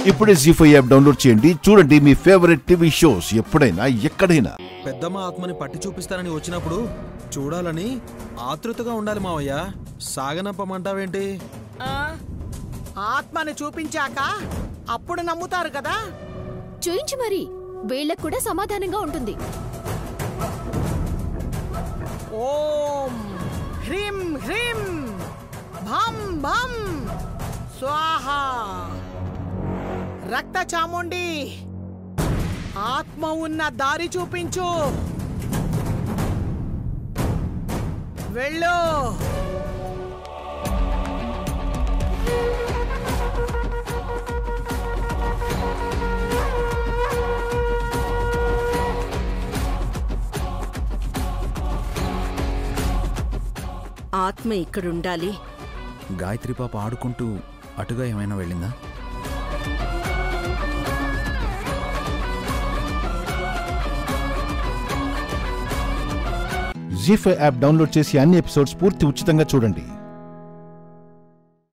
ఇప్పుడే G five app download చేయండి చూడండి మీ ఫేవరెట్ టీవీ షోస్ ఎప్పుడైనా ఎక్కడైనా పెద్దమ్మ ఆత్మని పట్టి చూపిస్తానని వచ్చినప్పుడు చూడాలని ఆతృతగా ఉండాలి మావయ్య సాగనంపమంటావేంటి ఆ, ఆత్మని చూపించాక అప్పుడు నమ్ముతారు కదా చూయించు మరి వీళ్ళకు కూడా సమాధానంగా ఉంటుంది ఓం హ్రీం హ్రీం భం భం స్వాహ రక్త చాముండి ఆత్మ ఉన్న దారి చూపించు వెళ్ళు ఆత్మ ఇక్కడుండాలి గాయత్రి పాప ఆడుకుంటూ అటుగా ఏమైనా వెళ్ళిందా జీ ఫైవ్ యాప్ డౌన్లోడ్ చేసి అన్ని ఎపిసోడ్స్ పూర్తి ఉచితంగా చూడండి